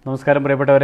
നമസ്കാരം പ്രിയപ്പെട്ടവരെ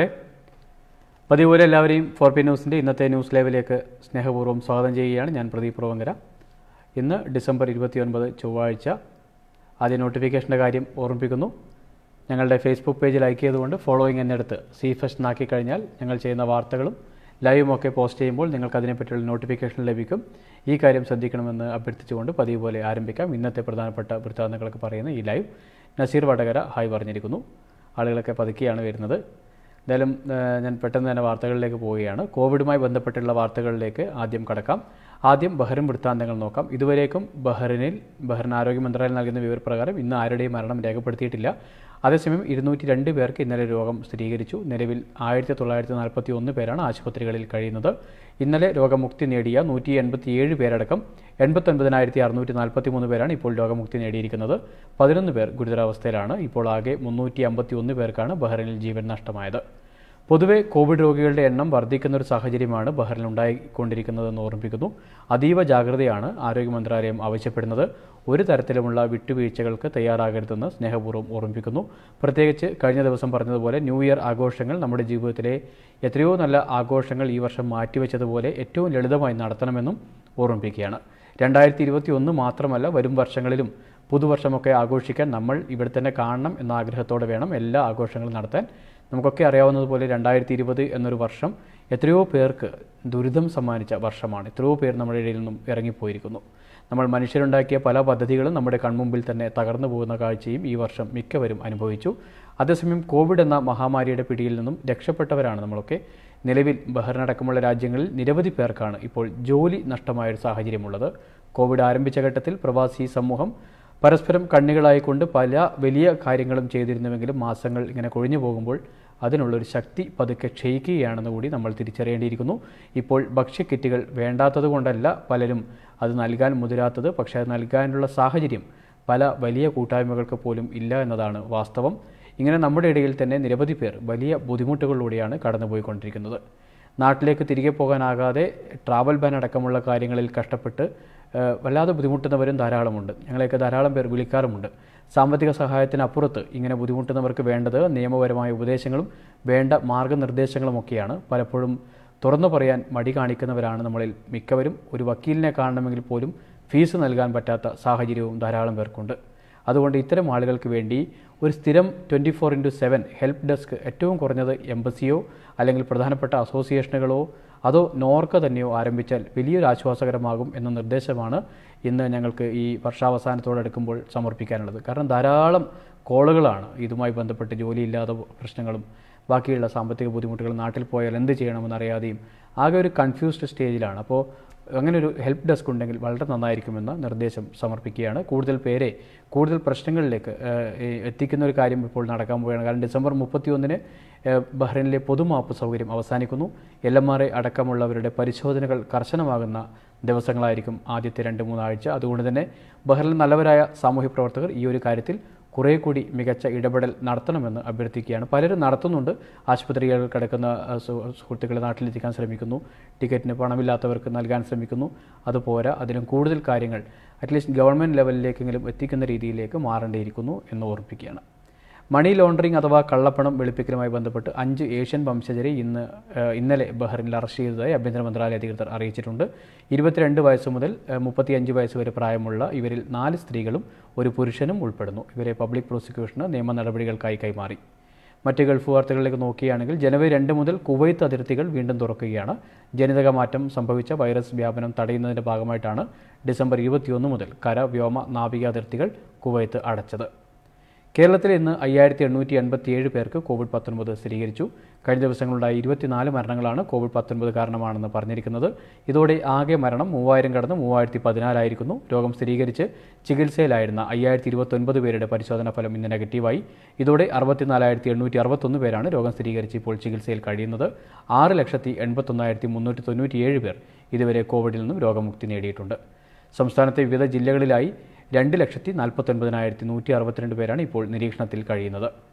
പതിപോലെ എല്ലാവരെയും ഫോർ പി ന്യൂസിൻ്റെ ഇന്നത്തെ ന്യൂസ് ലൈവിലേക്ക് സ്നേഹപൂർവ്വം സ്വാഗതം ചെയ്യുകയാണ് ഞാൻ പ്രദീപ് പ്രവങ്കര ഇന്ന് ഡിസംബർ ഇരുപത്തിയൊൻപത് ചൊവ്വാഴ്ച ആദ്യ നോട്ടിഫിക്കേഷൻ്റെ കാര്യം ഓർമ്മിപ്പിക്കുന്നു ഞങ്ങളുടെ ഫേസ്ബുക്ക് പേജ് ലൈക്ക് ചെയ്തുകൊണ്ട് ഫോളോയിങ് എന്നെടുത്ത് സി ഫസ്റ്റ് നാക്കി കഴിഞ്ഞാൽ ഞങ്ങൾ ചെയ്യുന്ന വാർത്തകളും ലൈവും ഒക്കെ പോസ്റ്റ് ചെയ്യുമ്പോൾ നിങ്ങൾക്ക് അതിനെപ്പറ്റിയുള്ള നോട്ടിഫിക്കേഷൻ ലഭിക്കും ഈ കാര്യം ശ്രദ്ധിക്കണമെന്ന് അഭ്യർത്ഥിച്ചുകൊണ്ട് പതിവ് പോലെ ആരംഭിക്കാം ഇന്നത്തെ പ്രധാനപ്പെട്ട വൃത്താന്തങ്ങളൊക്കെ പറയുന്ന ഈ ലൈവ് നസീർ വടകര ഹായ് പറഞ്ഞിരിക്കുന്നു ആളുകളൊക്കെ പതുക്കെയാണ് വരുന്നത് എന്തായാലും ആ, ഞാൻ പെട്ടെന്ന് തന്നെ വാർത്തകളിലേക്ക് പോവുകയാണ് കോവിഡുമായി ബന്ധപ്പെട്ടുള്ള വാർത്തകളിലേക്ക് ആദ്യം കടക്കാം ആദ്യം ബഹ്റിൻ വൃത്താന്തങ്ങൾ നോക്കാം ഇതുവരേക്കും ബഹ്റിനിൽ ബഹ്റിൻ ആരോഗ്യ മന്ത്രാലയം നൽകുന്ന വിവരപ്രകാരം ഇന്ന് ആരുടെയും മരണം രേഖപ്പെടുത്തിയിട്ടില്ല അതേസമയം ഇരുന്നൂറ്റി രണ്ട് പേർക്ക് ഇന്നലെ രോഗം സ്ഥിരീകരിച്ചു നിലവിൽ ആയിരത്തി തൊള്ളായിരത്തി നാൽപ്പത്തി ഒന്ന് പേരാണ് ആശുപത്രികളിൽ കഴിയുന്നത് ഇന്നലെ രോഗമുക്തി നേടിയ നൂറ്റി എൺപത്തിയേഴ് പേരടക്കം എൺപത്തൊൻപതിനായിരത്തി അറുന്നൂറ്റി നാൽപ്പത്തി മൂന്ന് പേരാണ് ഇപ്പോൾ രോഗമുക്തി നേടിയിരിക്കുന്നത് പതിനൊന്ന് പേർ ഗുരുതരാവസ്ഥയിലാണ് ഇപ്പോൾ ആകെ മുന്നൂറ്റി അമ്പത്തി ഒന്ന് പേർക്കാണ് ബഹ്റിനിൽ ജീവൻ നഷ്ടമായത് പൊതുവെ കോവിഡ് രോഗികളുടെ എണ്ണം വർദ്ധിക്കുന്ന ഒരു സാഹചര്യമാണ് ബഹ്റിനിൽ ഉണ്ടായിക്കൊണ്ടിരിക്കുന്നതെന്ന് ഓർമ്മിപ്പിക്കുന്നു അതീവ ജാഗ്രതയാണ് ആരോഗ്യ മന്ത്രാലയം ആവശ്യപ്പെടുന്നത് ഒരു തരത്തിലുമുള്ള വിട്ടുവീഴ്ചകൾക്ക് തയ്യാറാകരുതെന്ന് സ്നേഹപൂർവ്വം ഓർമ്മിപ്പിക്കുന്നു പ്രത്യേകിച്ച് കഴിഞ്ഞ ദിവസം പറഞ്ഞതുപോലെ ന്യൂ ഇയർ ആഘോഷങ്ങൾ നമ്മുടെ ജീവിതത്തിലെ എത്രയോ നല്ല ആഘോഷങ്ങൾ ഈ വർഷം മാറ്റിവെച്ചതുപോലെ ഏറ്റവും ലളിതമായി നടത്തണമെന്നും ഓർമ്മിപ്പിക്കുകയാണ് രണ്ടായിരത്തി ഇരുപത്തി ഒന്ന് മാത്രമല്ല വരും വർഷങ്ങളിലും പുതുവർഷമൊക്കെ ആഘോഷിക്കാൻ നമ്മൾ ഇവിടെ തന്നെ കാണണം എന്ന ആഗ്രഹത്തോടെ വേണം എല്ലാ ആഘോഷങ്ങളും നടത്താൻ നമുക്കൊക്കെ അറിയാവുന്നതുപോലെ രണ്ടായിരത്തി ഇരുപത് എന്നൊരു വർഷം എത്രയോ പേർക്ക് ദുരിതം സമ്മാനിച്ച വർഷമാണ് എത്രയോ പേർ നമ്മുടെ ഇടയിൽ നിന്നും ഇറങ്ങിപ്പോയിരിക്കുന്നു നമ്മൾ മനുഷ്യരുണ്ടാക്കിയ പല പദ്ധതികളും നമ്മുടെ കൺമുമ്പിൽ തന്നെ തകർന്നു പോകുന്ന കാഴ്ചയും ഈ വർഷം മിക്കവരും അനുഭവിച്ചു അതേസമയം കോവിഡ് എന്ന മഹാമാരിയുടെ പിടിയിൽ നിന്നും രക്ഷപ്പെട്ടവരാണ് നമ്മളൊക്കെ നിലവിൽ ബഹ്റിനടക്കമുള്ള രാജ്യങ്ങളിൽ നിരവധി പേർക്കാണ് ഇപ്പോൾ ജോലി നഷ്ടമായ ഒരു സാഹചര്യമുള്ളത് കോവിഡ് ആരംഭിച്ച ഘട്ടത്തിൽ പ്രവാസി സമൂഹം പരസ്പരം കണ്ണികളായിക്കൊണ്ട് പല വലിയ കാര്യങ്ങളും ചെയ്തിരുന്നുവെങ്കിലും മാസങ്ങൾ ഇങ്ങനെ കൊഴിഞ്ഞു പോകുമ്പോൾ അതിനുള്ളൊരു ശക്തി പതുക്കെ ക്ഷയിക്കുകയാണെന്ന് കൂടി നമ്മൾ തിരിച്ചറിയേണ്ടിയിരിക്കുന്നു ഇപ്പോൾ ഭക്ഷ്യക്കിറ്റുകൾ വേണ്ടാത്തത് കൊണ്ടല്ല പലരും അത് നൽകാൻ മുതിരാത്തത് പക്ഷേ അത് നൽകാനുള്ള സാഹചര്യം പല വലിയ കൂട്ടായ്മകൾക്ക് പോലും ഇല്ല എന്നതാണ് വാസ്തവം ഇങ്ങനെ നമ്മുടെ ഇടയിൽ തന്നെ നിരവധി പേർ വലിയ ബുദ്ധിമുട്ടുകളിലൂടെയാണ് കടന്നുപോയിക്കൊണ്ടിരിക്കുന്നത് നാട്ടിലേക്ക് തിരികെ പോകാനാകാതെ ട്രാവൽ ബാൻ അടക്കമുള്ള കാര്യങ്ങളിൽ കഷ്ടപ്പെട്ട് ഏഹ്, വല്ലാതെ ബുദ്ധിമുട്ടുന്നവരും ധാരാളമുണ്ട് ഞങ്ങളെയൊക്കെ ധാരാളം പേർ വിളിക്കാറുമുണ്ട് സാമ്പത്തിക സഹായത്തിനപ്പുറത്ത് ഇങ്ങനെ ബുദ്ധിമുട്ടുന്നവർക്ക് വേണ്ടത് നിയമപരമായ ഉപദേശങ്ങളും വേണ്ട മാർഗനിർദ്ദേശങ്ങളുമൊക്കെയാണ് പലപ്പോഴും തുറന്നു പറയാൻ മടി കാണിക്കുന്നവരാണ് നമ്മളിൽ മിക്കവരും ഒരു വക്കീലിനെ കാണണമെങ്കിൽ പോലും ഫീസ് നൽകാൻ പറ്റാത്ത സാഹചര്യവും ധാരാളം പേർക്കുണ്ട് അതുകൊണ്ട് ഇത്തരം ആളുകൾക്ക് വേണ്ടി ഒരു സ്ഥിരം twenty four into seven help desk ഏറ്റവും കുറഞ്ഞത് എംബസിയോ അല്ലെങ്കിൽ പ്രധാനപ്പെട്ട അസോസിയേഷനുകളോ അതോ നോർക്ക തന്നെയോ ആരംഭിച്ചാൽ വലിയൊരു ആശ്വാസകരമാകും എന്ന നിർദ്ദേശമാണ് ഇന്ന് ഞങ്ങൾക്ക് ഈ വർഷാവസാനത്തോടടുക്കുമ്പോൾ സമർപ്പിക്കാനുള്ളത് കാരണം ധാരാളം കോളുകളാണ് ഇതുമായി ബന്ധപ്പെട്ട് ജോലിയില്ലാത്ത പ്രശ്നങ്ങളും ബാക്കിയുള്ള സാമ്പത്തിക ബുദ്ധിമുട്ടുകൾ നാട്ടിൽ പോയാൽ എന്ത് ചെയ്യണമെന്നറിയാതെയും ആകെ ഒരു കൺഫ്യൂസ്ഡ് സ്റ്റേജിലാണ് അപ്പോൾ അങ്ങനെ ഒരു ഹെൽപ്പ് ഡെസ്ക് ഉണ്ടെങ്കിൽ വളരെ നന്നായിരിക്കുമെന്ന നിർദ്ദേശം സമർപ്പിക്കുകയാണ് കൂടുതൽ പേരെ കൂടുതൽ പ്രശ്നങ്ങളിലേക്ക് ഏഹ്, ഈ എത്തിക്കുന്ന ഒരു കാര്യം ഇപ്പോൾ നടക്കാൻ പോവുകയാണ് കാരണം ഡിസംബർ മുപ്പത്തിയൊന്നിന് ബഹ്റൈനിലെ പൊതുമാപ്പ് സൗകര്യം അവസാനിക്കുന്നു എൽ എം ആർ എ അടക്കമുള്ളവരുടെ പരിശോധനകൾ കർശനമാകുന്ന ദിവസങ്ങളായിരിക്കും ആദ്യത്തെ രണ്ട് മൂന്നാഴ്ച അതുകൊണ്ട് തന്നെ ബഹ്റിനിൽ നല്ലവരായ സാമൂഹ്യ പ്രവർത്തകർ ഈ ഒരു കാര്യത്തിൽ കുറേ കൂടി മികച്ച ഇടപെടൽ നടത്തണമെന്ന് അഭ്യർത്ഥിക്കുകയാണ് പലരും നടത്തുന്നുണ്ട് ആശുപത്രികളിൽ കിടക്കുന്ന അഹ്, സു- സുഹൃത്തുക്കളെ നാട്ടിലെത്തിക്കാൻ ശ്രമിക്കുന്നു ടിക്കറ്റിന് പണമില്ലാത്തവർക്ക് നൽകാൻ ശ്രമിക്കുന്നു അതുപോരാ അതിലും കൂടുതൽ കാര്യങ്ങൾ അറ്റ്ലീസ്റ്റ് ഗവൺമെൻറ് ലെവലിലേക്കെങ്കിലും എത്തിക്കുന്ന രീതിയിലേക്ക് മാറേണ്ടിയിരിക്കുന്നു എന്ന് ഓർമ്മിപ്പിക്കുകയാണ് മണി ലോണ്ടറിംഗ് അഥവാ കള്ളപ്പണം വെളുപ്പിക്കലുമായി ബന്ധപ്പെട്ട് അഞ്ച് ഏഷ്യൻ വംശജരെ ഇന്ന് ഏഹ്, ഇന്നലെ ബഹ്റിനിൽ അറസ്റ്റ് ചെയ്തതായി ആഭ്യന്തര മന്ത്രാലയ അധികൃതർ അറിയിച്ചിട്ടുണ്ട് ഇരുപത്തിരണ്ട് വയസ്സ് മുതൽ ഏഹ്, മുപ്പത്തിയഞ്ച് വയസ്സ് വരെ പ്രായമുള്ള ഇവരിൽ നാല് സ്ത്രീകളും ഒരു പുരുഷനും ഉൾപ്പെടുന്നു ഇവരെ പബ്ലിക് പ്രോസിക്യൂഷന് നിയമ നടപടികൾക്കായി കൈമാറി മറ്റ് ഗൾഫ് വാർത്തകളിലേക്ക് നോക്കുകയാണെങ്കിൽ ജനുവരി രണ്ട് മുതൽ കുവൈത്ത് അതിർത്തികൾ വീണ്ടും തുറക്കുകയാണ് ജനിതക മാറ്റം സംഭവിച്ച വൈറസ് വ്യാപനം തടയുന്നതിൻ്റെ ഭാഗമായിട്ടാണ് ഡിസംബർ ഇരുപത്തിയൊന്ന് മുതൽ കര വ്യോമ നാവിക അതിർത്തികൾ കുവൈത്ത് അടച്ചത് കേരളത്തിൽ ഇന്ന് അയ്യായിരത്തി എണ്ണൂറ്റി എൺപത്തിയേഴ് പേർക്ക് കോവിഡ് പത്തൊൻപത് സ്ഥിരീകരിച്ചു കഴിഞ്ഞ ദിവസങ്ങളുണ്ടായ ഇരുപത്തിനാല് മരണങ്ങളാണ് കോവിഡ് പത്തൊൻപത് കാരണമാണെന്ന് പറഞ്ഞിരിക്കുന്നത് ഇതോടെ ആകെ മരണം മൂവായിരം കടന്ന് മൂവായിരത്തി പതിനാലായിരിക്കുന്നു രോഗം സ്ഥിരീകരിച്ച് ചികിത്സയിലായിരുന്ന അയ്യായിരത്തി ഇരുപത്തൊൻപത് പേരുടെ പരിശോധനാ ഫലം ഇന്ന് നെഗറ്റീവായി ഇതോടെ അറുപത്തിനാലായിരത്തി എണ്ണൂറ്റി അറുപത്തൊന്ന് പേരാണ് രോഗം സ്ഥിരീകരിച്ച് ഇപ്പോൾ ചികിത്സയിൽ കഴിയുന്നത് ആറ് ലക്ഷത്തി എൺപത്തൊന്നായിരത്തി മുന്നൂറ്റി തൊണ്ണൂറ്റിയേഴ് പേർ ഇതുവരെ കോവിഡിൽ നിന്നും രോഗമുക്തി നേടിയിട്ടുണ്ട് സംസ്ഥാനത്തെ വിവിധ ജില്ലകളിലായി രണ്ട് ലക്ഷത്തി നാൽപ്പത്തൊൻപതിനായിരത്തി നൂറ്റി അറുപത്തിരണ്ട് പേരാണ് ഇപ്പോൾ നിരീക്ഷണത്തിൽ കഴിയുന്നത്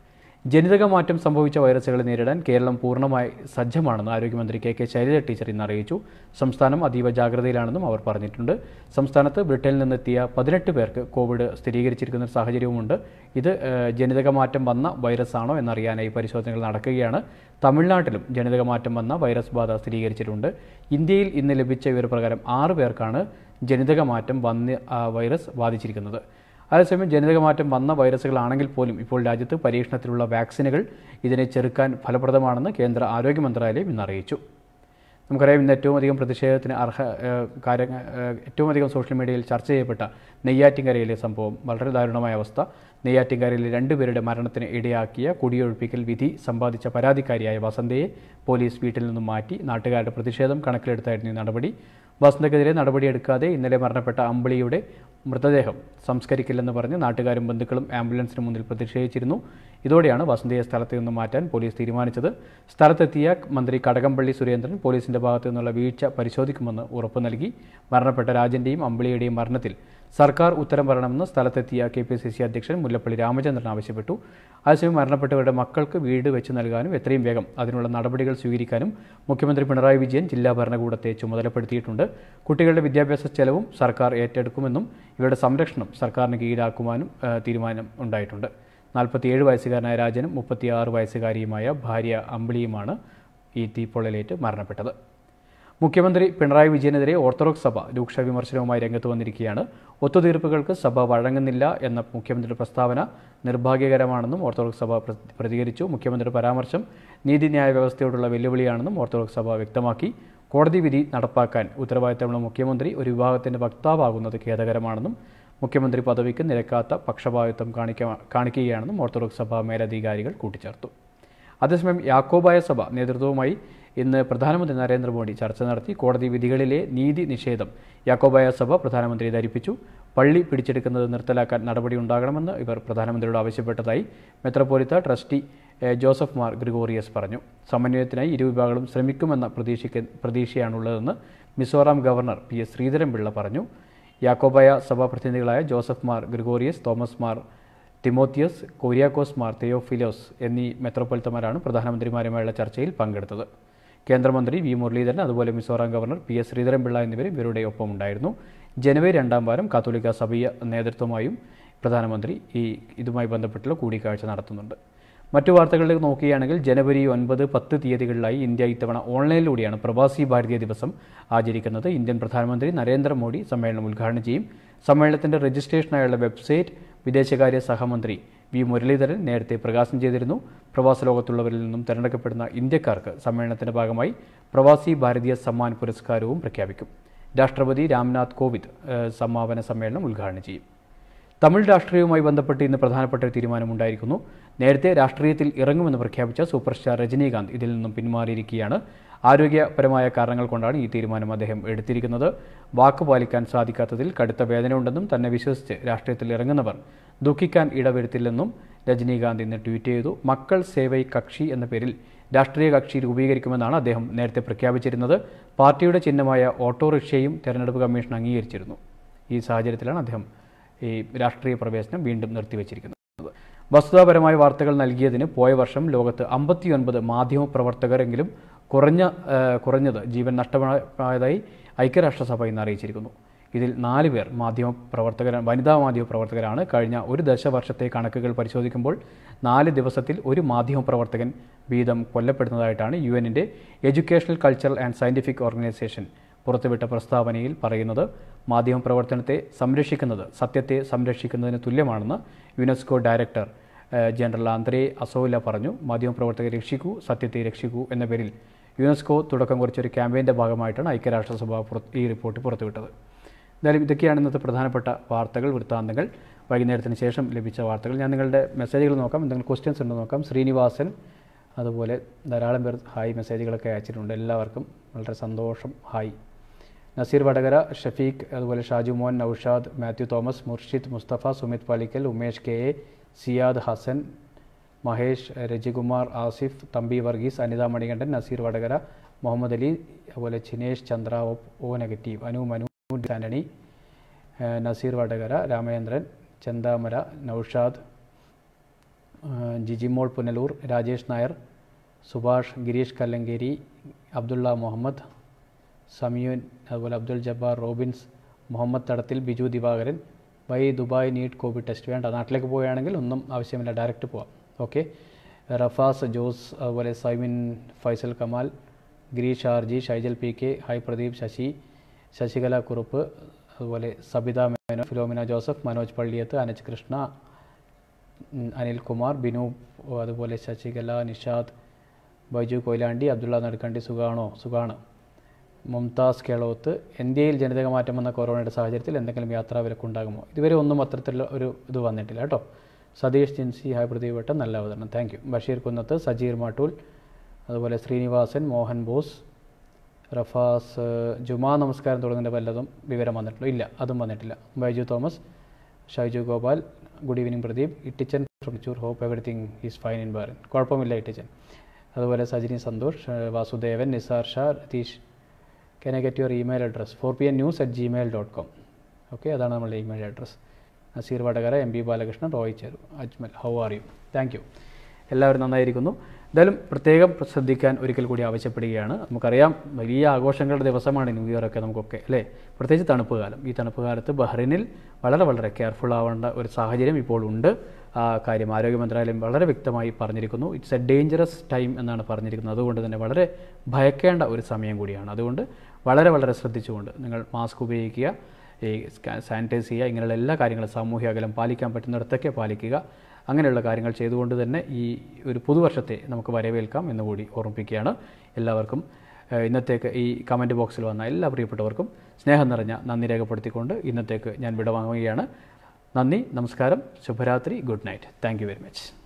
ജനിതക മാറ്റം സംഭവിച്ച വൈറസുകളെ നേരിടാൻ കേരളം പൂർണ്ണമായി സജ്ജമാണെന്ന് ആരോഗ്യമന്ത്രി കെ കെ ശൈലജ ടീച്ചർ ഇന്ന് അറിയിച്ചു സംസ്ഥാനം അതീവ ജാഗ്രതയിലാണെന്നും അവർ പറഞ്ഞിട്ടുണ്ട് സംസ്ഥാനത്ത് ബ്രിട്ടനിൽ നിന്നെത്തിയ പതിനെട്ട് പേർക്ക് കോവിഡ് സ്ഥിരീകരിച്ചിരിക്കുന്ന ഒരു സാഹചര്യവുമുണ്ട് ഇത് ഏഹ്, ജനിതക മാറ്റം വന്ന വൈറസ് ആണോ എന്നറിയാനായി പരിശോധനകൾ നടക്കുകയാണ് തമിഴ്നാട്ടിലും ജനിതക മാറ്റം വന്ന വൈറസ് ബാധ സ്ഥിരീകരിച്ചിട്ടുണ്ട് ഇന്ത്യയിൽ ഇന്ന് ലഭിച്ച വിവരപ്രകാരം ആറ് പേർക്കാണ് ജനിതക മാറ്റം വന്ന ആ, വൈറസ് ബാധിച്ചിരിക്കുന്നത് അതേസമയം ജനിതകമാറ്റം വന്ന വൈറസുകളാണെങ്കിൽ പോലും ഇപ്പോൾ രാജ്യത്ത് പരീക്ഷണത്തിലുള്ള വാക്സിനുകൾ ഇതിനെ ചെറുക്കാൻ ഫലപ്രദമാണെന്ന് കേന്ദ്ര ആരോഗ്യ മന്ത്രാലയം ഇന്ന് അറിയിച്ചു നമുക്കറിയാം ഇന്ന് ഏറ്റവും അധികം പ്രതിഷേധത്തിന് അർഹ ഏഹ്, കാര്യങ്ങൾ ഏഹ്, ഏറ്റവും അധികം സോഷ്യൽ മീഡിയയിൽ ചർച്ച ചെയ്യപ്പെട്ട നെയ്യാറ്റിൻകരയിലെ സംഭവം വളരെ ദാരുണമായ അവസ്ഥ നെയ്യാറ്റിൻകരയിലെ രണ്ടുപേരുടെ മരണത്തിന് ഇടയാക്കിയ കുടിയൊഴിപ്പിക്കൽ വിധി സമ്പാദിച്ച പരാതിക്കാരിയായ വസന്തയെ പോലീസ് വീട്ടിൽ നിന്നും മാറ്റി നാട്ടുകാരുടെ പ്രതിഷേധം കണക്കിലെടുത്തായിരുന്നു ഈ നടപടി വസന്തക്കെതിരെ നടപടിയെടുക്കാതെ ഇന്നലെ മരണപ്പെട്ട അമ്പിളിയുടെ മൃതദേഹം സംസ്കരിക്കില്ലെന്ന് പറഞ്ഞ് നാട്ടുകാരും ബന്ധുക്കളും ആംബുലൻസിന് മുന്നിൽ പ്രതിഷേധിച്ചിരുന്നു ഇതോടെയാണ് വസന്തയെ സ്ഥലത്ത് നിന്ന് മാറ്റാൻ പോലീസ് തീരുമാനിച്ചത് സ്ഥലത്തെത്തിയ മന്ത്രി കടകംപള്ളി സുരേന്ദ്രൻ പോലീസിന്റെ ഭാഗത്തു നിന്നുള്ള വീഴ്ച പരിശോധിക്കുമെന്ന് ഉറപ്പു നൽകി മരണപ്പെട്ട രാജന്റെയും അമ്പിളിയുടെയും മരണത്തിൽ സർക്കാർ ഉത്തരം പറയണമെന്ന് സ്ഥലത്തെത്തിയ കെ പി സി സി അധ്യക്ഷൻ മുല്ലപ്പള്ളി രാമചന്ദ്രൻ ആവശ്യപ്പെട്ടു അതേസമയം മരണപ്പെട്ടവരുടെ മക്കൾക്ക് വീട് വെച്ച് നൽകാനും എത്രയും വേഗം അതിനുള്ള നടപടികൾ സ്വീകരിക്കാനും മുഖ്യമന്ത്രി പിണറായി വിജയൻ ജില്ലാ ഭരണകൂടത്തെ ചുമതലപ്പെടുത്തിയിട്ടുണ്ട് കുട്ടികളുടെ വിദ്യാഭ്യാസ ചെലവും സർക്കാർ ഏറ്റെടുക്കുമെന്നും ഇവരുടെ സംരക്ഷണം സർക്കാരിന് കീഴാക്കുവാനും ആ, തീരുമാനം ഉണ്ടായിട്ടുണ്ട് നാൽപ്പത്തിയേഴ് വയസ്സുകാരനായ രാജനും മുപ്പത്തിയാറ് വയസ്സുകാരിയുമായ ഭാര്യ അമ്പിളിയുമാണ് ഈ തീപ്പൊള്ളലേറ്റ് മരണപ്പെട്ടത് മുഖ്യമന്ത്രി പിണറായി വിജയനെതിരെ ഓർത്തഡോക്സ് സഭ രൂക്ഷ വിമർശനവുമായി രംഗത്ത് വന്നിരിക്കുകയാണ് ഒത്തുതീർപ്പുകൾക്ക് സഭ വഴങ്ങുന്നില്ല എന്ന മുഖ്യമന്ത്രിയുടെ പ്രസ്താവന നിർഭാഗ്യകരമാണെന്നും ഓർത്തഡോക്സ് സഭ പ്ര- പ്രതികരിച്ചു മുഖ്യമന്ത്രിയുടെ പരാമർശം നീതിന്യായ വ്യവസ്ഥയോടുള്ള വെല്ലുവിളിയാണെന്നും ഓർത്തഡോക്സ് സഭ വ്യക്തമാക്കി കോടതി വിധി നടപ്പാക്കാൻ ഉത്തരവാദിത്തമുള്ള മുഖ്യമന്ത്രി ഒരു വിഭാഗത്തിന്റെ വക്താവാകുന്നത് ഖേദകരമാണെന്നും മുഖ്യമന്ത്രി പദവിക്ക് നിരക്കാത്ത പക്ഷപാതിത്വം കാണിക്ക കാണിക്കുകയാണെന്നും ഓർത്തഡോക്സ് സഭ മേലധികാരികൾ കൂട്ടിച്ചേർത്തു അതേസമയം യാക്കോബായ സഭ നേതൃത്വവുമായി ഇന്ന് പ്രധാനമന്ത്രി നരേന്ദ്രമോദി ചർച്ച നടത്തി കോടതി വിധികളിലെ നീതി നിഷേധം യാക്കോബായ സഭ പ്രധാനമന്ത്രിയെ ധരിപ്പിച്ചു പള്ളി പിടിച്ചെടുക്കുന്നത് നിർത്തലാക്കാൻ നടപടി ഉണ്ടാകണമെന്ന് ഇവർ പ്രധാനമന്ത്രിയോട് ആവശ്യപ്പെട്ടതായി മെത്രപ്പോലിത്ത ട്രസ്റ്റി എ, ജോസഫ് മാർ ഗ്രിഗോറിയസ് പറഞ്ഞു സമന്വയത്തിനായി ഇരുവിഭാഗങ്ങളും ശ്രമിക്കുമെന്ന പ്രതീക്ഷയ്ക്ക് പ്രതീക്ഷയാണുള്ളതെന്ന് Mizoram governor P S Sreedharan Pillai പറഞ്ഞു യാക്കോബായ സഭാ പ്രതിനിധികളായ ജോസഫ് മാർ ഗ്രിഗോറിയസ് തോമസ് മാർ തിമോത്തിയസ് കൊരിയാക്കോസ് മാർ തെയോഫിലോസ് എന്നീ മെത്രോപ്പൊലിത്തമാരാണ് പ്രധാനമന്ത്രിമാരുമായുള്ള ചർച്ചയിൽ പങ്കെടുത്തത് കേന്ദ്രമന്ത്രി വി മുരളീധരൻ അതുപോലെ Mizoram governor P S Sreedharan Pillai എന്നിവരും ഇവരുടെ ഒപ്പമുണ്ടായിരുന്നു ജനുവരി രണ്ടാം വാരം കാത്തോലിക്ക സഭീയ നേതൃത്വമായും പ്രധാനമന്ത്രി ഈ ഇതുമായി ബന്ധപ്പെട്ടുള്ള കൂടിക്കാഴ്ച നടത്തുന്നുണ്ട് മറ്റു വാർത്തകളിലേക്ക് നോക്കുകയാണെങ്കിൽ ജനുവരി ഒൻപത് പത്ത് തീയതികളിലായി ഇന്ത്യ ഇത്തവണ ഓൺലൈനിലൂടെയാണ് പ്രവാസി ഭാരതീയ ദിവസം ആചരിക്കുന്നത് ഇന്ത്യൻ പ്രധാനമന്ത്രി നരേന്ദ്രമോദി സമ്മേളനം ഉദ്ഘാടനം ചെയ്യും സമ്മേളനത്തിന്റെ രജിസ്ട്രേഷനായുള്ള വെബ്സൈറ്റ് വിദേശകാര്യ സഹമന്ത്രി വി മുരളീധരൻ നേരത്തെ പ്രകാശനം ചെയ്തിരുന്നു പ്രവാസ ലോകത്തുള്ളവരിൽ നിന്നും തിരഞ്ഞെടുക്കപ്പെടുന്ന ഇന്ത്യക്കാർക്ക് സമ്മേളനത്തിന്റെ ഭാഗമായി പ്രവാസി ഭാരതീയ സമ്മാൻ പുരസ്കാരവും പ്രഖ്യാപിക്കും രാഷ്ട്രപതി രാംനാഥ് കോവിന്ദ് ഏഹ്, സമാപന സമ്മേളനം ഉദ്ഘാടനം ചെയ്യും തമിഴ് രാഷ്ട്രീയവുമായി ബന്ധപ്പെട്ട് ഇന്ന് പ്രധാനപ്പെട്ട ഒരു തീരുമാനമുണ്ടായിരിക്കുന്നു നേരത്തെ രാഷ്ട്രീയത്തിൽ ഇറങ്ങുമെന്ന് പ്രഖ്യാപിച്ച സൂപ്പർ സ്റ്റാർ രജനീകാന്ത് ഇതിൽ നിന്നും പിന്മാറിയിരിക്കുകയാണ് ആരോഗ്യപരമായ കാരണങ്ങൾ കൊണ്ടാണ് ഈ തീരുമാനം അദ്ദേഹം എടുത്തിരിക്കുന്നത് വാക്ക് പാലിക്കാൻ സാധിക്കാത്തതിൽ കടുത്ത വേദനയുണ്ടെന്നും തന്നെ വിശ്വസിച്ച് രാഷ്ട്രീയത്തിൽ ഇറങ്ങുന്നവർ ദുഃഖിക്കാൻ ഇടവരുത്തില്ലെന്നും രജനീകാന്ത് ഇന്ന് ട്വീറ്റ് ചെയ്തു മക്കൾ സേവൈ കക്ഷി എന്ന പേരിൽ രാഷ്ട്രീയ കക്ഷി രൂപീകരിക്കുമെന്നാണ് അദ്ദേഹം നേരത്തെ പ്രഖ്യാപിച്ചിരുന്നത് പാർട്ടിയുടെ ചിഹ്നമായ ഓട്ടോറിക്ഷയും തെരഞ്ഞെടുപ്പ് കമ്മീഷൻ അംഗീകരിച്ചിരുന്നു ഈ സാഹചര്യത്തിലാണ് അദ്ദേഹം ഈ രാഷ്ട്രീയ പ്രവേശനം വീണ്ടും നിർത്തിവച്ചിരിക്കുന്നത് വസ്തുതാപരമായ വാർത്തകൾ നൽകിയതിന് പോയ വർഷം ലോകത്ത് അമ്പത്തിയൊൻപത് മാധ്യമപ്രവർത്തകരെങ്കിലും കുറഞ്ഞ ആ, കുറഞ്ഞത് ജീവൻ നഷ്ടമായതായി ഐക്യരാഷ്ട്രസഭ ഇന്ന് അറിയിച്ചിരിക്കുന്നു ഇതിൽ നാല് പേർ മാധ്യമ പ്രവർത്തകർ വനിതാ മാധ്യമ പ്രവർത്തകരാണ് കഴിഞ്ഞ ഒരു ദശവർഷത്തെ കണക്കുകൾ പരിശോധിക്കുമ്പോൾ നാല് ദിവസത്തിൽ ഒരു മാധ്യമ പ്രവർത്തകൻ വീതം കൊല്ലപ്പെടുന്നതായിട്ടാണ് യു എന്നിൻ്റെ educational cultural and scientific organisation പുറത്തുവിട്ട പ്രസ്താവനയിൽ പറയുന്നത് മാധ്യമ പ്രവർത്തനത്തെ സംരക്ഷിക്കുന്നത് സത്യത്തെ സംരക്ഷിക്കുന്നതിന് തുല്യമാണെന്ന് UNESCO director uh, general Audrey Azoulay പറഞ്ഞു മാധ്യമപ്രവർത്തകരെ രക്ഷിക്കൂ സത്യത്തെ രക്ഷിക്കൂ എന്ന പേരിൽ യുനെസ്കോ തുടക്കം കുറിച്ചൊരു ക്യാമ്പയിൻ്റെ ഭാഗമായിട്ടാണ് ഐക്യരാഷ്ട്രസഭ പുറത്ത് ഈ റിപ്പോർട്ട് പുറത്തുവിട്ടത് എന്തായാലും ഇതൊക്കെയാണ് ഇന്നത്തെ പ്രധാനപ്പെട്ട വാർത്തകൾ വൃത്താന്തങ്ങൾ വൈകുന്നേരത്തിന് ശേഷം ലഭിച്ച വാർത്തകൾ ഞാൻ നിങ്ങളുടെ മെസ്സേജുകൾ നോക്കാം എന്തെങ്കിലും ക്വസ്റ്റ്യൻസ് ഉണ്ടോ നോക്കാം ശ്രീനിവാസൻ അതുപോലെ ധാരാളം പേർ ഹായ് മെസ്സേജുകളൊക്കെ അയച്ചിട്ടുണ്ട് എല്ലാവർക്കും വളരെ സന്തോഷം ഹായ് നസീർ വടകര ഷഫീഖ് അതുപോലെ ഷാജു മോൻ നൌഷാദ് മാത്യു തോമസ് മുർഷിദ് മുസ്തഫ സുമിത് പാലിക്കൽ ഉമേഷ് കെ എ സിയാദ് ഹസൻ മഹേഷ് രജികുമാർ ആസിഫ് തമ്പി വർഗീസ് അനിത മണികണ്ഠൻ നസീർ വടകര മുഹമ്മദ് അലി അതുപോലെ Chinesh Chandra O O negative Anu Manu Antony ഏഹ് നസീർ വടകര രാമചന്ദ്രൻ ചെന്താമര നൌഷാദ് ഏഹ് ജിജിമോൾ പുനലൂർ രാജേഷ് നായർ സുഭാഷ് ഗിരീഷ് കല്ലങ്കേരി അബ്ദുള്ള മുഹമ്മദ് സമീൻ അതുപോലെ Abdul Jabbar Robins Muhammad Thadathil Biju Divakaran why Dubai need Covid test വേണ്ട നാട്ടിലേക്ക് പോവുകയാണെങ്കിൽ ഒന്നും ആവശ്യമില്ല ഡയറക്റ്റ് പോവാം ഓക്കെ റഫാസ് ജോസ് അതുപോലെ Saimin Faisal Kamal Gireesh R G Shaijal P K hi Pradeep Sasi Sasikala Kurup അതുപോലെ സബിത മേനോ ഫിലോമിന ജോസഫ് മനോജ് പള്ളിയത്ത് അനജ് കൃഷ്ണ ഉം, അനിൽകുമാർ ബിനു അതുപോലെ ശശികല നിഷാദ് ബൈജു കൊയിലാണ്ടി അബ്ദുള്ള നടുക്കണ്ടി സുഖാണോ സുഖാണ് മുംതാസ് കേളോത്ത് ഇന്ത്യയിൽ ജനിതക മാറ്റം വന്ന കൊറോണയുടെ സാഹചര്യത്തിൽ എന്തെങ്കിലും യാത്രാ വിലക്കുണ്ടാകുമോ ഇതുവരെ ഒന്നും അത്തരത്തിലുള്ള ഒരു ഇത് വന്നിട്ടില്ല കേട്ടോ സതീഷ് ജിൻസി ഹായ് പ്രദീപ് വട്ടം നല്ല അവതരണം താങ്ക് യു ബഷീർ കുന്നത്ത് സജീർ മാട്ടൂൽ അതുപോലെ ശ്രീനിവാസൻ മോഹൻ ബോസ് റഫാസ് ഏഹ്, ജുമാ നമസ്കാരം തുടങ്ങുന്ന വല്ലതും വിവരം വന്നിട്ടുള്ളൂ ഇല്ല അതും വന്നിട്ടില്ല Baiju Thomas Shaiju Gopal good evening Pradeep Ittichan Trichur hope everything is fine in Bahrain കുഴപ്പമില്ല ഇട്ടിച്ചൻ അതുപോലെ സജിനി സന്തോഷ് ഏഹ്, Vasudevan Nisar Shah Ratheesh can I get your email address for P N news at Gmail dot com okay അതാണ് നമ്മുടെ email address Naseer Vadakara M B Balakrishnan Roy Cheru Ajmal how are you thank you എല്ലാവരും നന്നായിരിക്കുന്നു എന്തായാലും പ്രത്യേകം ശ്രദ്ധിക്കാൻ ഒരിക്കൽ കൂടി ആവശ്യപ്പെടുകയാണ് നമുക്കറിയാം വലിയ ആഘോഷങ്ങളുടെ ദിവസമാണ് ന്യൂ ഇയർ ഒക്കെ നമുക്കൊക്കെ അല്ലേ പ്രത്യേകിച്ച് തണുപ്പ് കാലം ഈ തണുപ്പ് കാലത്ത് ബഹ്റിനിൽ വളരെ വളരെ കെയർഫുൾ ആവേണ്ട ഒരു സാഹചര്യം ഇപ്പോൾ ഉണ്ട് ആ കാര്യം ആരോഗ്യ മന്ത്രാലയം വളരെ വ്യക്തമായി പറഞ്ഞിരിക്കുന്നു ഇറ്റ്സ് എ ഡേഞ്ചറസ് ടൈം എന്നാണ് പറഞ്ഞിരിക്കുന്നത് അതുകൊണ്ട് തന്നെ വളരെ ഭയക്കേണ്ട ഒരു സമയം കൂടിയാണ് അതുകൊണ്ട് വളരെ വളരെ ശ്രദ്ധിച്ചുകൊണ്ട് നിങ്ങൾ മാസ്ക് ഉപയോഗിക്കുക ഈ സാനിറ്റൈസ് ചെയ്യുക ഇങ്ങനെയുള്ള എല്ലാ കാര്യങ്ങളും സാമൂഹ്യ അകലം പാലിക്കാൻ പറ്റുന്നിടത്തൊക്കെ പാലിക്കുക അങ്ങനെയുള്ള കാര്യങ്ങൾ ചെയ്തുകൊണ്ട് തന്നെ ഈ ഒരു പുതുവർഷത്തെ നമുക്ക് വരവേൽക്കാം എന്നുകൂടി ഓർമ്മിപ്പിക്കുകയാണ് എല്ലാവർക്കും ഏഹ്, ഇന്നത്തേക്ക് ഈ കമൻറ്റ് ബോക്സിൽ വന്ന എല്ലാ പ്രിയപ്പെട്ടവർക്കും സ്നേഹം നിറഞ്ഞ നന്ദി രേഖപ്പെടുത്തിക്കൊണ്ട് ഇന്നത്തേക്ക് ഞാൻ വിടവാങ്ങുകയാണ് നന്ദി നമസ്കാരം ശുഭരാത്രി good night thank you very much